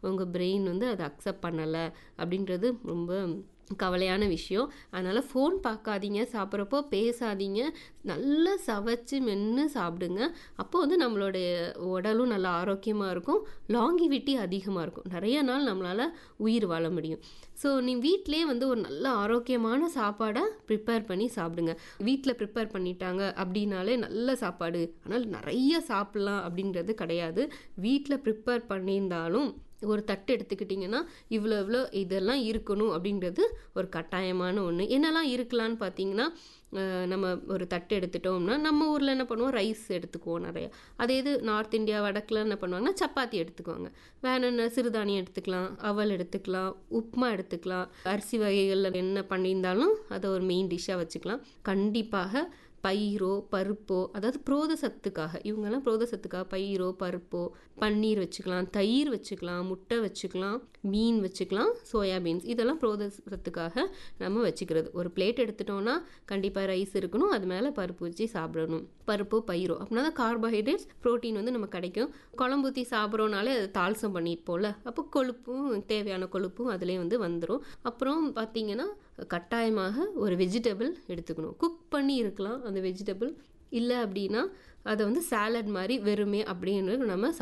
உங்கள் பிரெயின் வந்து அதை அக்செப்ட் பண்ணலை அப்படின்றது ரொம்ப கவலையான விஷயம் அதனால் ஃபோன் பார்க்காதீங்க சாப்பிட்றப்போ பேசாதீங்க நல்லா சவைச்சு மென்று சாப்பிடுங்க அப்போ வந்து நம்மளுடைய உடலும் நல்லா ஆரோக்கியமாக இருக்கும் லாங்கிவிட்டி அதிகமாக இருக்கும் நிறைய நாள் நம்மளால் உயிர் வாழ முடியும் ஸோ நீ வீட்டிலே வந்து ஒரு நல்ல ஆரோக்கியமான சாப்பாடை ப்ரிப்பேர் பண்ணி சாப்பிடுங்க வீட்டில் ப்ரிப்பேர் பண்ணிட்டாங்க அப்படின்னாலே நல்ல சாப்பாடு ஆனால் நிறைய சாப்பிட்லாம் அப்படின்றது கிடையாது வீட்டில் ப்ரிப்பேர் பண்ணியிருந்தாலும் ஒரு தட்டு எடுத்துக்கிட்டிங்கன்னா இவ்வளோ இவ்வளோ இதெல்லாம் இருக்கணும் அப்படின்றது ஒரு கட்டாயமான ஒன்று என்னெல்லாம் இருக்கலான்னு பார்த்தீங்கன்னா நம்ம ஒரு தட்டு எடுத்துட்டோம்னா நம்ம ஊரில் என்ன பண்ணுவோம் ரைஸ் எடுத்துக்குவோம் நிறையா அதே இது நார்த் இந்தியா வடக்கில் என்ன பண்ணுவாங்கன்னா சப்பாத்தி எடுத்துக்குவாங்க வேணும்னா சிறுதானியம் எடுத்துக்கலாம் அவல் எடுத்துக்கலாம் உப்புமா எடுத்துக்கலாம் அரிசி வகைகளில் என்ன பண்ணியிருந்தாலும் அதை ஒரு மெயின் டிஷ்ஷாக வச்சுக்கலாம் கண்டிப்பாக பயிரோ பருப்போ அதாவது புரோத சத்துக்காக இவங்கெல்லாம் புரோத சத்துக்காக பயிரோ பருப்போ பன்னீர் வச்சுக்கலாம் தயிர் வச்சுக்கலாம் முட்டை வச்சுக்கலாம் மீன் வச்சுக்கலாம் சோயாபீன்ஸ் இதெல்லாம் புரோத சத்துக்காக நம்ம வச்சுக்கிறது ஒரு பிளேட் எடுத்துட்டோம்னா கண்டிப்பாக ரைஸ் இருக்கணும் அது மேலே பருப்பு வச்சு சாப்பிடணும் பருப்போ பயிரோ அப்படின்னா தான் கார்போஹைட்ரேட்ஸ் ப்ரோட்டீன் வந்து நம்ம கிடைக்கும் குழம்பு ஊற்றி சாப்பிட்றோனாலே அது தால்சம் பண்ணியிருப்போம்ல அப்போ கொழுப்பும் தேவையான கொழுப்பும் அதிலே வந்து வந்துடும் அப்புறம் பார்த்தீங்கன்னா கட்டாயமாக ஒரு வெஜிடபிள் எடுத்துக்கணும் குக் பண்ணி இருக்கலாம் அந்த வெஜிடபிள் இல்லை அப்படின்னா அதை வந்து சாலட் மாதிரி வெறுமே அப்படின்னு நம்ம